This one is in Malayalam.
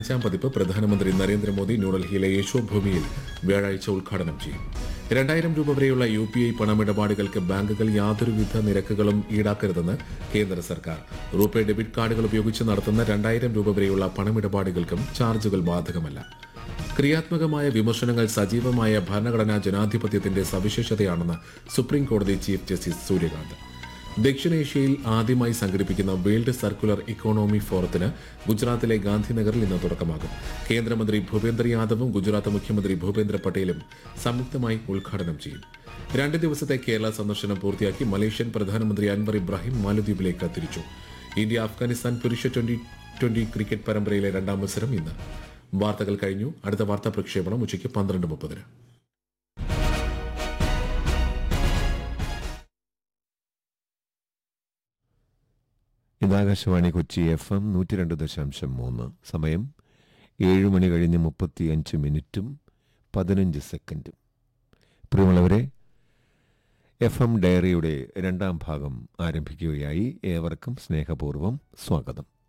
അഞ്ചാം പതിപ്പ് പ്രധാനമന്ത്രി നരേന്ദ്രമോദി ന്യൂഡൽഹിയിലെ യശോഭൂമിയിൽ വ്യാഴാഴ്ച ഉദ്ഘാടനം ചെയ്യും രണ്ടായിരം രൂപ വരെയുള്ള യു പി ഐ പണമിടപാടുകൾക്ക് ബാങ്കുകൾ യാതൊരുവിധ നിരക്കുകളും ഈടാക്കരുതെന്ന് കേന്ദ്ര സർക്കാർ റൂപേ ഡെബിറ്റ് കാർഡുകൾ ഉപയോഗിച്ച് നടത്തുന്ന രണ്ടായിരം രൂപ വരെയുള്ള പണമിടപാടുകൾക്കും ചാർജുകൾ ബാധകമല്ല ക്രിയാത്മകമായ വിമർശനങ്ങൾ സജീവമായ ഭരണഘടനാ ജനാധിപത്യത്തിന്റെ സവിശേഷതയാണെന്ന് സുപ്രീം കോടതി ചീഫ് ജസ്റ്റിസ് സൂര്യകാന്ത് ദക്ഷിണേഷ്യയിൽ ആദ്യമായി സംഘടിപ്പിക്കുന്ന വേൾഡ് സർക്കുലർ ഇക്കോണമി ഫോറത്തിന് ഗുജറാത്തിലെ ഗാന്ധിനഗറിൽ ഇന്ന് തുടക്കമാകും കേന്ദ്രമന്ത്രി ഭൂപേന്ദ്ര യാദവും ഗുജറാത്ത് മുഖ്യമന്ത്രി ഭൂപേന്ദ്ര പട്ടേലും സംയുക്തമായി ഉദ്ഘാടനം ചെയ്യും രണ്ട് ദിവസത്തെ കേരള സന്ദർശനം പൂർത്തിയാക്കി മലേഷ്യൻ പ്രധാനമന്ത്രി അൻവർ ഇബ്രാഹിം മാലദ്വീപിലേക്ക് തിരിച്ചു ഇന്ത്യ അഫ്ഗാനിസ്ഥാൻ പുരുഷ ട്വന്റി ട്വന്റി ക്രിക്കറ്റ് പരമ്പരയിലെ രണ്ടാം മത്സരം ഇന്ന് വാർത്തകൾ കഴിഞ്ഞു അടുത്ത വാർത്താ പ്രക്ഷേപണം ഉച്ചയ്ക്ക് പന്ത്രണ്ട് മുപ്പതിന് ഇതാകാശവാണി കൊച്ചി എഫ് എം നൂറ്റി രണ്ട് ദശാംശം മൂന്ന് സമയം ഏഴ് മണി കഴിഞ്ഞ് മുപ്പത്തി അഞ്ച് മിനിറ്റും പതിനഞ്ച് സെക്കൻഡും പ്രിയമുള്ളവരെ എഫ് എം ഡയറിയുടെ രണ്ടാം ഭാഗം ആരംഭിക്കുകയായി ഏവർക്കും സ്നേഹപൂർവ്വം സ്വാഗതം